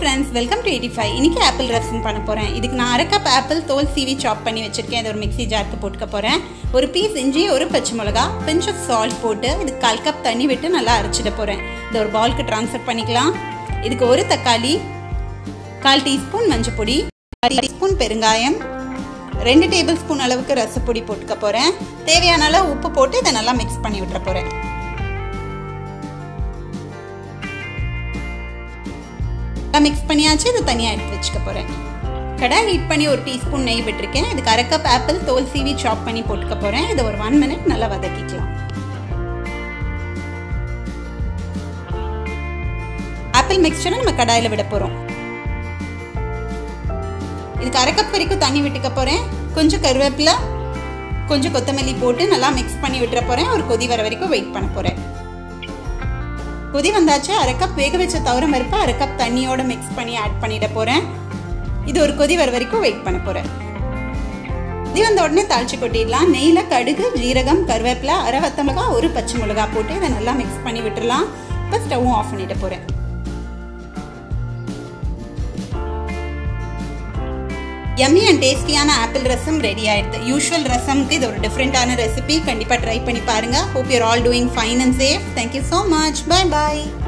friends welcome to eighty five இன்னைக்கு apple rasam பண்ண போகிறேன் இதுக்கு நான் அரை கப் ஆப்பிள் தோல் சீவி சாப் பண்ணி வச்சிருக்கேன் இது ஒரு மிக்ஸி ஜாருக்கு போட்டுக்க போகிறேன் ஒரு பீஸ் இஞ்சி ஒரு பச்சை மிளகா பிஞ்ச் ஆஃப் சால்ட் போட்டு இதுக்கு கால் கப் தண்ணி விட்டு நல்லா அரைச்சிட போகிறேன் இது ஒரு பவுலுக்கு ட்ரான்ஸ்ஃபர் பண்ணிக்கலாம் இதுக்கு ஒரு தக்காளி கால் டீஸ்பூன் மஞ்சள் பொடி அரை டீஸ்பூன் பெருங்காயம் ரெண்டு டேபிள் ஸ்பூன் அளவுக்கு ரசப்பொடி போட்டுக்க போகிறேன் தேவையான அளவு உப்பு போட்டு இதை நல்லா மிக்ஸ் பண்ணி விட்டுற போகிறேன் மிக்ஸ் பண்ணியாச்சு இதை தனியாக எடுத்து வச்சுக்க போகிறேன் கடாய் ஹீட் பண்ணி ஒரு டீஸ்பூன் நெய் விட்டுருக்கேன் இதுக்கு அரை கப் ஆப்பிள் தோல் சீவி சாப் பண்ணி போட்டுக்க போகிறேன் இதை ஒரு ஒன் மினிட் நல்லா வதக்கிக்கலாம் ஆப்பிள் மிக்சரை நம்ம கடாயில் விட போகிறோம் இதுக்கு அரை கப் வரைக்கும் தண்ணி விட்டுக்க போகிறேன் கொஞ்சம் கருவேப்பிலை கொஞ்சம் கொத்தமல்லி போட்டு நல்லா மிக்ஸ் பண்ணி விட்டுற போகிறேன் ஒரு கொதி வர வரைக்கும் வெயிட் பண்ண போகிறேன் கொதி வந்தாச்சு அரை கப் வேக வச்ச தவரம் பருப்பு அரை கப் தண்ணியோட மிக்ஸ் பண்ணி ஆட் பண்ணிட போகிறேன் இது ஒரு கொதி வர வரைக்கும் வெயிட் பண்ண போகிறேன் கொதி வந்த உடனே தாளிச்சு கொட்டிடலாம் நெய்யில் கடுகு ஜீரகம் கருவேப்பிலை அரை வத்த மிளகா ஒரு பச்சை மிளகா போட்டு இதை நல்லா மிக்ஸ் பண்ணி விட்டுடலாம் இப்போ ஸ்டவ்வும் ஆஃப் பண்ணிட போகிறேன் யம்மி அண்ட் டேஸ்டியான ஆப்பிள் ரசம் ரெடி ஆயிடுது யூஷுவல் ரசம்க்கு இது ஒரு டிஃப்ரெண்டான ரெசிபி கண்டிப்பாக ட்ரை பண்ணி பாருங்க hope you're all doing fine and safe thank you so much bye bye